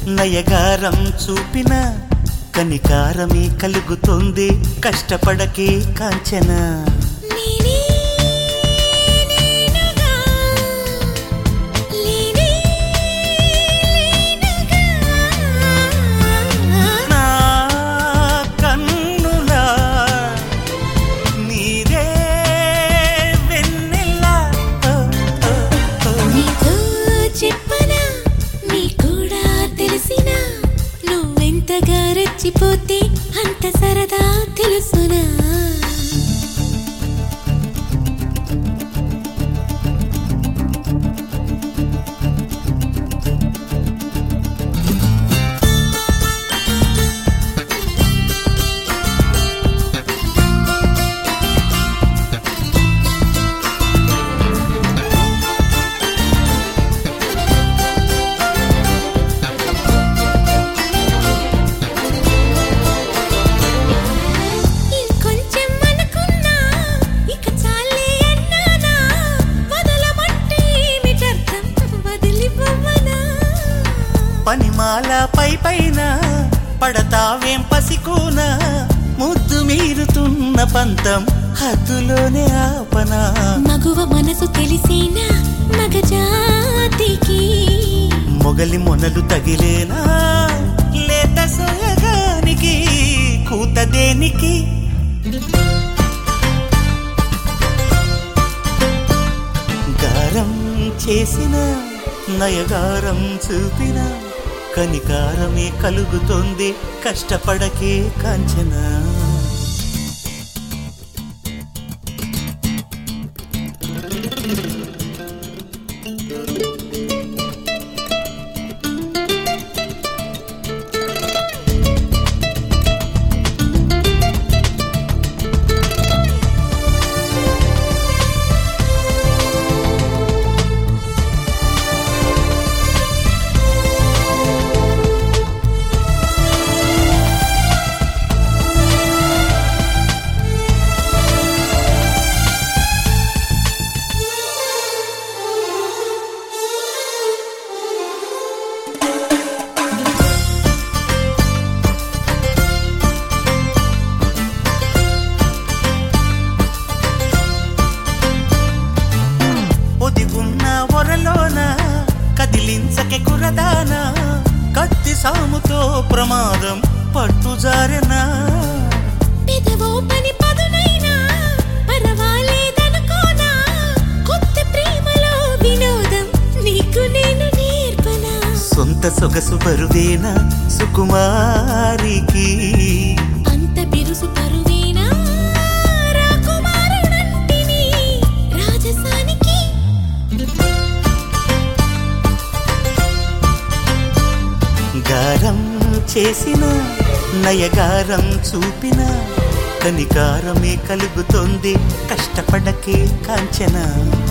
నయగారం చూపిన కనికారమే కలుగుతుంది కష్టపడకే కాంచన నేనే నేనుగా లేనే లేనుగా నా కన్నులా నీరే వెన్నెలా ఓ, ఓ, ఓ. నీతో చెప్పనా నీ కూడా తెలిసినా నువ్వెంతగా రెచ్చిపోతే అంత సరదా తెలుసునా ఇంకొంచెం అనుకున్నా ఇక చాలే అన్నానా వదలమంటే ఏమిటర్థం వదిలిపోవనా పనిమాల పై పైన పడతావేం పసికోన ముద్దు మీరుతున్న పంతం హద్దులోనే ఆపనా మగువ మనసు తెలిసేనా మగజాతికి మొగలి మొనలు తగిలేనా లేత సోయగానికి కూత దేనికి గారం చేసిన నయగారం చూపిన కనికారమే కలుగుతోంది కష్టపడకే కాంచనా ఒదిగున్న ఒరలోన కదిలించకే కురదాన కత్తి సాముతో ప్రమాదం పట్టుజారెనా పెదవో పని పదునైనా పర్వాలేదనుకోనా కొత్త ప్రేమలో వినోదం నీకు నేను నేర్పనా సొంత సొగసు బరువేనా సుకుమారికి అంత బిరుసు పరువేనా రాకుమారుడంటిని రాజసానికి గారం చేసిన నయగారం చూపిన కనికారమే కలుగుతోంది కష్టపడకే కాంచన